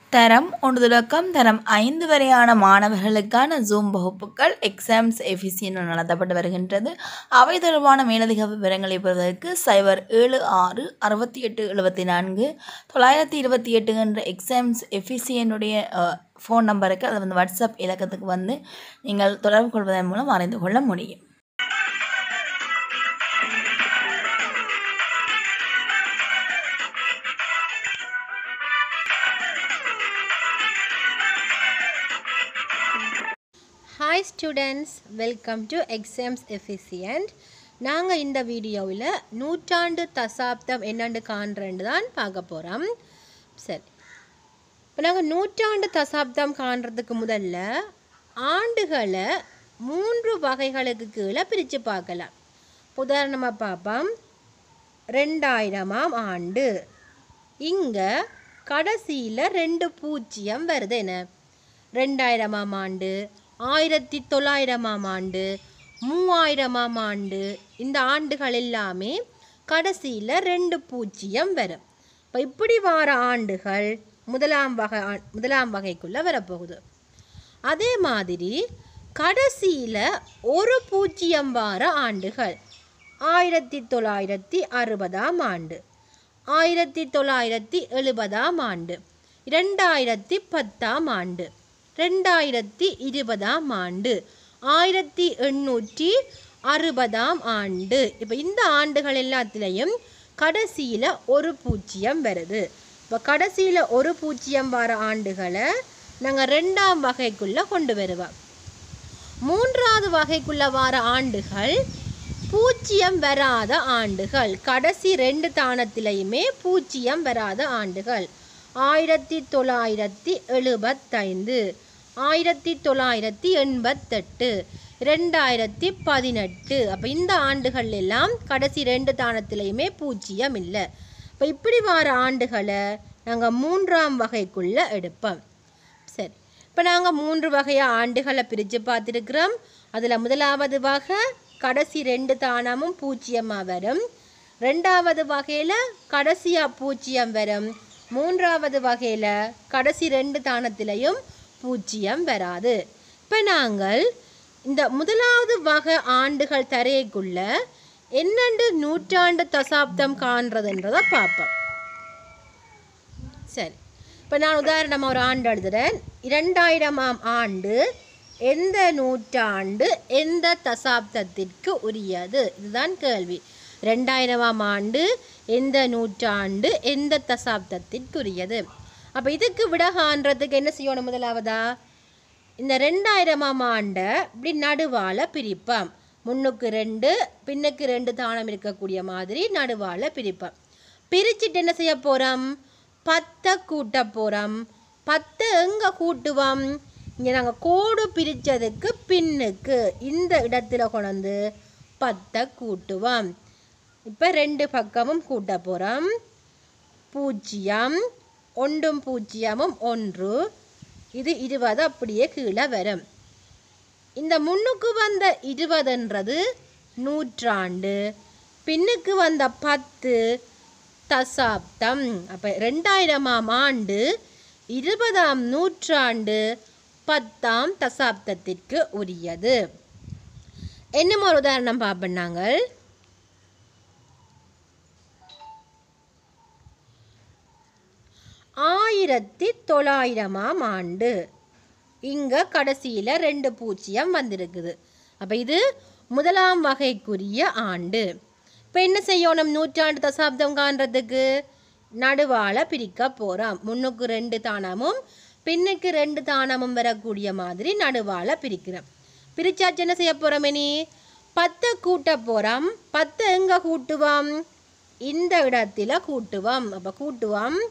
தரம் ஒன்று தொடக்கம் தரம் ஐந்து வரையான மாணவர்களுக்கான ஜூம் வகுப்புகள் எக்ஸாம்ஸ் எஃபிசியன் நடத்தப்பட்டு வருகின்றது அவை தொடர்பான மேலதிக விவரங்களை பெறுவதற்கு சைபர் ஏழு ஆறு அறுபத்தி எட்டு எழுபத்தி நான்கு தொள்ளாயிரத்தி இருபத்தி எட்டு என்ற எக்ஸாம்ஸ் எஃபிசியனுடைய ஃபோன் நம்பருக்கு அது வந்து வாட்ஸ்அப் இலக்கத்துக்கு வந்து நீங்கள் தொடர்பு கொள்வதன் மூலம் அறிந்து கொள்ள முடியும் hi students welcome to exams efficient நாங்கள் இந்த வீடியோவில் நூற்றாண்டு தசாப்தம் என்னண்டு காண்றேன்னு தான் பார்க்க போகிறோம் சரி இப்போ நாங்கள் நூற்றாண்டு தசாப்தம் காண்றதுக்கு முதல்ல ஆண்டுகளை மூன்று வகைகளுக்கு கீழே பிரித்து பார்க்கலாம் உதாரணமாக பார்ப்போம் ரெண்டாயிரமாம் ஆண்டு இங்கே கடைசியில் ரெண்டு பூஜ்ஜியம் வருது என்ன ரெண்டாயிரமாம் ஆண்டு ஆயிரத்தி தொள்ளாயிரமாம் ஆண்டு மூவாயிரமாம் ஆண்டு இந்த ஆண்டுகள் எல்லாமே கடைசியில் ரெண்டு பூஜ்ஜியம் வரும் இப்போ இப்படி வார ஆண்டுகள் முதலாம் வகை ஆ- முதலாம் வகைக்குள்ளே வரப்போகுது அதே மாதிரி கடைசியில் ஒரு பூஜ்ஜியம் வார ஆண்டுகள் ஆயிரத்தி தொள்ளாயிரத்தி அறுபதாம் ஆண்டு ஆயிரத்தி தொள்ளாயிரத்தி எழுபதாம் ஆண்டு ரெண்டாயிரத்தி பத்தாம் ஆண்டு ரெண்டாயிரத்தி இருபதாம் ஆண்டு ஆயிரத்தி எண்ணூற்றி அறுபதாம் ஆண்டு இப்போ இந்த ஆண்டுகள் எல்லாத்துலேயும் கடைசியில் ஒரு பூஜ்ஜியம் வருது இப்போ கடைசியில் ஒரு பூஜ்ஜியம் வர ஆண்டுகளை நாங்கள் ரெண்டாம் வகைக்குள்ளே கொண்டு வருவோம் மூன்றாவது வகைக்குள்ள வர ஆண்டுகள் பூஜ்ஜியம் வராத ஆண்டுகள் கடைசி ரெண்டு தானத்திலையுமே பூஜ்ஜியம் வராத ஆண்டுகள் ஆயிரத்தி தொள்ளாயிரத்தி எழுபத்தைந்து ஆயிரத்தி தொள்ளாயிரத்தி எண்பத்தெட்டு ரெண்டாயிரத்தி பதினெட்டு அப்போ இந்த ஆண்டுகள் எல்லாம் கடைசி ரெண்டு தானத்திலையுமே பூஜ்ஜியம் இல்லை இப்போ இப்படி வர ஆண்டுகளை நாங்கள் மூன்றாம் வகைக்குள்ளே எடுப்போம் சரி இப்போ நாங்கள் மூன்று வகையாக ஆண்டுகளை பிரித்து பார்த்துருக்குறோம் அதில் முதலாவது வகை கடைசி ரெண்டு தானமும் பூஜ்ஜியமாக வரும் ரெண்டாவது வகையில் கடைசியாக பூஜ்ஜியம் வரும் மூன்றாவது வகையில் கடைசி ரெண்டு தானத்திலையும் பூஜ்ஜியம் வராது இப்போ நாங்கள் இந்த முதலாவது வகை ஆண்டுகள் தரையக்குள்ள என்னென்று நூற்றாண்டு தசாப்தம் காண்றதுன்றதை பார்ப்போம் சரி இப்போ நான் உதாரணமாக ஒரு ஆண்டு எழுதுகிறேன் இரண்டாயிரமாம் ஆண்டு எந்த நூற்றாண்டு எந்த தசாப்தத்திற்கு உரியது இதுதான் கேள்வி ரெண்டாயிரமாம் ஆண்டு எந்த நூற்றாண்டு எந்த தசாப்தத்திற்கு உரியது அப்போ இதுக்கு விட காண்றதுக்கு என்ன செய்யணும் முதலாவதா இந்த ரெண்டாயிரமாம் ஆண்டை இப்படி நடுவால் பிரிப்போம் முன்னுக்கு ரெண்டு பின்னுக்கு ரெண்டு தானம் இருக்கக்கூடிய மாதிரி நடுவால் பிரிப்போம் பிரிச்சுட்டு என்ன செய்ய போகிறோம் பத்தை கூட்ட போகிறோம் பத்தை எங்கே கூட்டுவோம் இங்கே நாங்கள் கோடு பிரித்ததுக்கு பின்னுக்கு இந்த இடத்துல கொண்டு பத்தை கூட்டுவோம் இப்போ ரெண்டு பக்கமும் கூட்ட போகிறோம் பூஜ்ஜியம் ஒன்றும் பூஜ்ஜியமும் ஒன்று இது இருபது அப்படியே கீழே வரும் இந்த முன்னுக்கு வந்த இருபதுன்றது நூற்றாண்டு பின்னுக்கு வந்த பத்து தசாப்தம் அப்போ ரெண்டாயிரமாம் ஆண்டு இருபதாம் நூற்றாண்டு பத்தாம் தசாப்தத்திற்கு உரியது என்னமோ ஒரு உதாரணம் பார்ப்போம் நாங்கள் ஆயிரத்தி தொள்ளாயிரமாம் ஆண்டு இங்கே கடைசியில் ரெண்டு பூஜ்ஜியம் வந்திருக்குது அப்போ இது முதலாம் வகைக்குரிய ஆண்டு இப்போ என்ன செய்யணும் நூற்றாண்டு தசாப்தம் காண்றதுக்கு நடுவால் பிரிக்க போகிறோம் முன்னுக்கு ரெண்டு தானமும் பின்னுக்கு ரெண்டு தானமும் வரக்கூடிய மாதிரி நடுவால் பிரிக்கிறோம் பிரிச்சாச்சு என்ன செய்ய போகிறோம் இனி பத்தை கூட்ட போகிறோம் பத்தை எங்கே கூட்டுவோம் இந்த இடத்துல கூட்டுவோம் அப்போ கூட்டுவோம்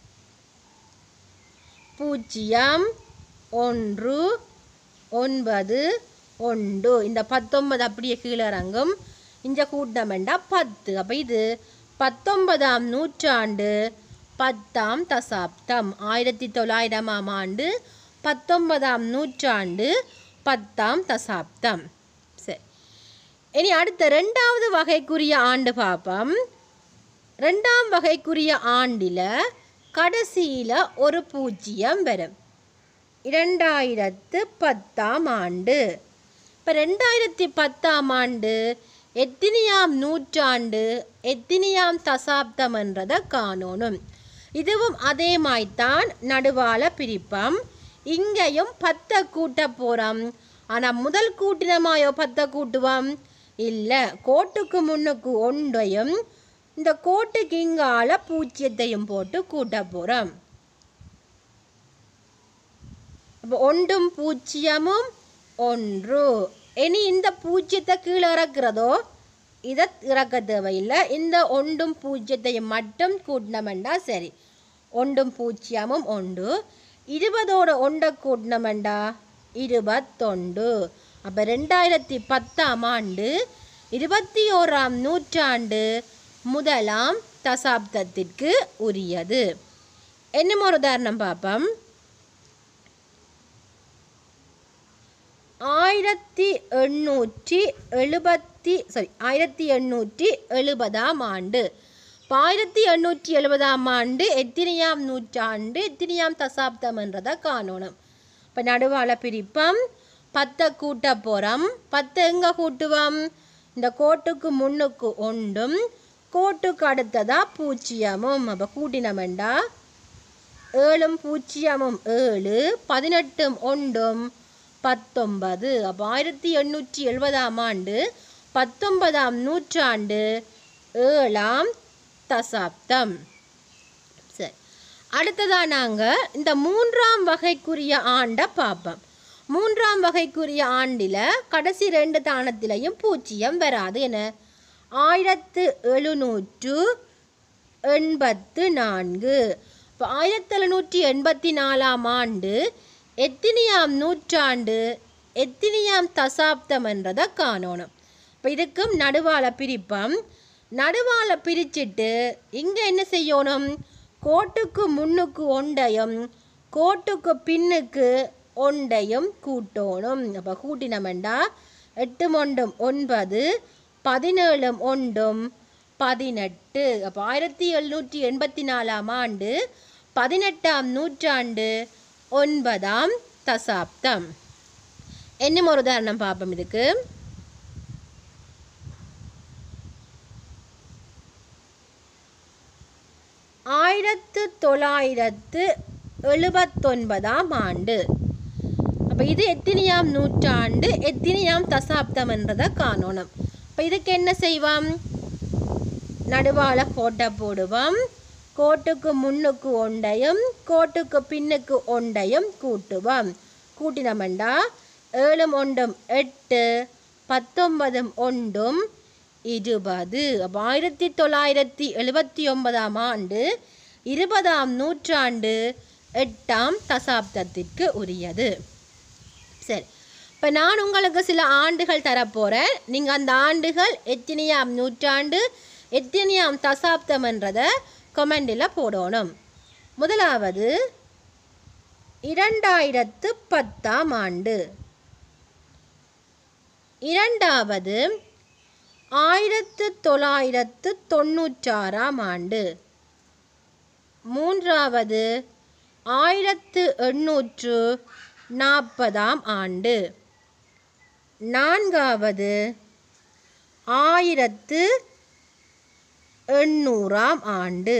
பூஜ்ஜியம் ஒன்று ஒன்பது ஒன்று இந்த பத்தொன்பது அப்படியே கீழே இறங்கும் இந்த கூட்டம் வேண்டாம் பத்து அப்போ இது பத்தொன்பதாம் நூற்றாண்டு பத்தாம் தசாப்தம் ஆயிரத்தி தொள்ளாயிரமாம் ஆண்டு பத்தொன்பதாம் நூற்றாண்டு பத்தாம் தசாப்தம் சரி இனி அடுத்த ரெண்டாவது வகைக்குரிய ஆண்டு பார்ப்போம் ரெண்டாம் வகைக்குரிய ஆண்டில் கடைசியில் ஒரு பூஜ்ஜியம் வரும் இரண்டாயிரத்து பத்தாம் ஆண்டு இப்போ ரெண்டாயிரத்தி பத்தாம் ஆண்டு எத்தினியாம் நூற்றாண்டு எத்தினியாம் தசாப்தம் என்றதை காணணும் இதுவும் அதே மாதிரிதான் நடுவால பிரிப்பம் இங்கேயும் பத்தை கூட்ட போகிறோம் ஆனால் முதல் கூட்டினமாயோ பத்தை கூட்டுவோம் இல்லை கோட்டுக்கு முன்னுக்கு ஒன்றையும் இந்த கோட்டுக்கு இங்கால பூஜ்ஜியத்தையும் போட்டு கூட்ட போகிறோம் அப்போ ஒன்றும் பூஜ்ஜியமும் ஒன்று இனி இந்த பூஜ்ஜியத்தை கீழே இறக்குறதோ இதை இறக்க தேவையில்லை இந்த ஒன்றும் பூஜ்ஜியத்தையும் மட்டும் கூட்டினமெண்டா சரி ஒன்றும் பூஜ்ஜியமும் ஒன்று இருபதோட ஒன்றை கூட்டினமெண்டா இருபத்தொண்டு அப்போ ரெண்டாயிரத்தி பத்தாம் ஆண்டு இருபத்தி ஓராம் நூற்றாண்டு முதலாம் தசாப்தத்திற்கு உரியது என்னும் ஒரு உதாரணம் பார்ப்போம் ஆயிரத்தி எண்ணூற்றி எழுபத்தி சாரி ஆயிரத்தி எண்ணூற்றி எழுபதாம் ஆண்டு இப்போ ஆயிரத்தி எண்ணூற்றி எழுபதாம் ஆண்டு எத்தினியாம் நூற்றாண்டு எத்தினியாம் தசாப்தம் என்றதை காணணும் இப்போ நடுவால பிரிப்பம் பத்தை கூட்ட போகிறோம் பத்தை எங்கே கூட்டுவோம் இந்த கோட்டுக்கு முன்னுக்கு ஒன்றும் கோட்டுக்கு அடுத்ததா பூஜ்ஜியமும் அப்போ கூட்டினமெண்டா ஏழும் பூஜ்ஜியமும் ஏழு பதினெட்டும் ஒன்றும் பத்தொன்பது அப்போ ஆயிரத்தி எண்ணூற்றி எழுபதாம் ஆண்டு பத்தொன்பதாம் நூற்றாண்டு ஏழாம் தசாப்தம் சரி அடுத்ததாக நாங்கள் இந்த மூன்றாம் வகைக்குரிய ஆண்டை பார்ப்போம் மூன்றாம் வகைக்குரிய ஆண்டில் கடைசி ரெண்டு தானத்திலையும் பூஜ்ஜியம் வராது என ஆயிரத்து எழுநூற்று எண்பத்து நான்கு இப்போ ஆயிரத்தி எழுநூற்றி எண்பத்தி நாலாம் ஆண்டு எத்தினியாம் நூற்றாண்டு எத்தினியாம் தசாப்தம் என்றதை காணணும் இப்போ இதுக்கும் நடுவால பிரிப்பம் நடுவால பிரிச்சிட்டு இங்கே என்ன செய்யணும் கோட்டுக்கு முன்னுக்கு ஒண்டையும் கோட்டுக்கு பின்னுக்கு ஒண்டையும் கூட்டணும் அப்போ கூட்டினமெண்டா எட்டு ஒன்றும் ஒன்பது பதினேழும் ஒன்றும் பதினெட்டு அப்போ ஆயிரத்தி எழுநூற்றி எண்பத்தி நாலாம் ஆண்டு பதினெட்டாம் நூற்றாண்டு ஒன்பதாம் தசாப்தம் என்னும் ஒரு உதாரணம் பார்ப்போம் இதுக்கு ஆயிரத்து தொள்ளாயிரத்து எழுபத்தொன்பதாம் ஆண்டு அப்போ இது எத்தினியாம் நூற்றாண்டு எத்தினியாம் தசாப்தம் என்றதை காணணும் இப்போ இதுக்கு என்ன செய்வோம் நடுவால கோட்டை போடுவோம் கோட்டுக்கு முன்னுக்கு ஒண்டையும் கோட்டுக்கு பின்னுக்கு ஒண்டையும் கூட்டுவோம் கூட்டினமெண்டா ஏழும் ஒன்றும் எட்டு பத்தொன்பதும் ஒன்றும் இருபது அப்போ ஆயிரத்தி தொள்ளாயிரத்தி எழுபத்தி ஒன்பதாம் ஆண்டு இருபதாம் நூற்றாண்டு எட்டாம் தசாப்தத்திற்கு உரியது சரி இப்போ நான் உங்களுக்கு சில ஆண்டுகள் தரப்போகிறேன் நீங்கள் அந்த ஆண்டுகள் எத்தனையாம் நூற்றாண்டு எத்தனையாம் தசாப்தம் என்றதை கொமெண்டில் போடணும் முதலாவது இரண்டாயிரத்து பத்தாம் ஆண்டு இரண்டாவது ஆயிரத்து தொள்ளாயிரத்து தொண்ணூற்றாறாம் ஆண்டு மூன்றாவது ஆயிரத்து எண்ணூற்று நாற்பதாம் ஆண்டு நான்காவது ஆயிரத்து எண்ணூறாம் ஆண்டு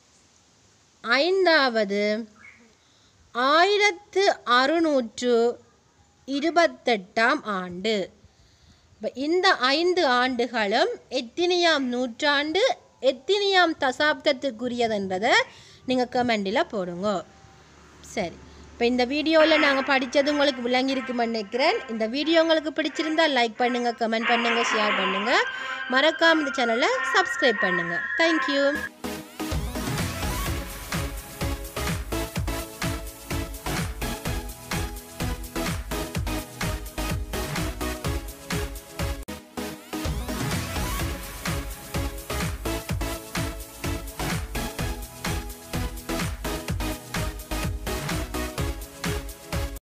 ஐந்தாவது ஆயிரத்து அறுநூற்று இருபத்தெட்டாம் ஆண்டு இப்ப இந்த ஐந்து ஆண்டுகளும் எத்தினியாம் நூற்றாண்டு எத்தினியாம் தசாப்தத்துக்குரியதுன்றதை நீங்கள் கமெண்டில் போடுங்க சரி இப்போ இந்த வீடியோவில் நாங்கள் படித்தது உங்களுக்கு விளங்கியிருக்குமென்னு நினைக்கிறேன் இந்த வீடியோ உங்களுக்கு பிடிச்சிருந்தா லைக் பண்ணுங்கள் கமெண்ட் பண்ணுங்கள் ஷேர் பண்ணுங்கள் மறக்காம இந்த சேனலை சப்ஸ்கிரைப் பண்ணுங்கள் தேங்க்யூ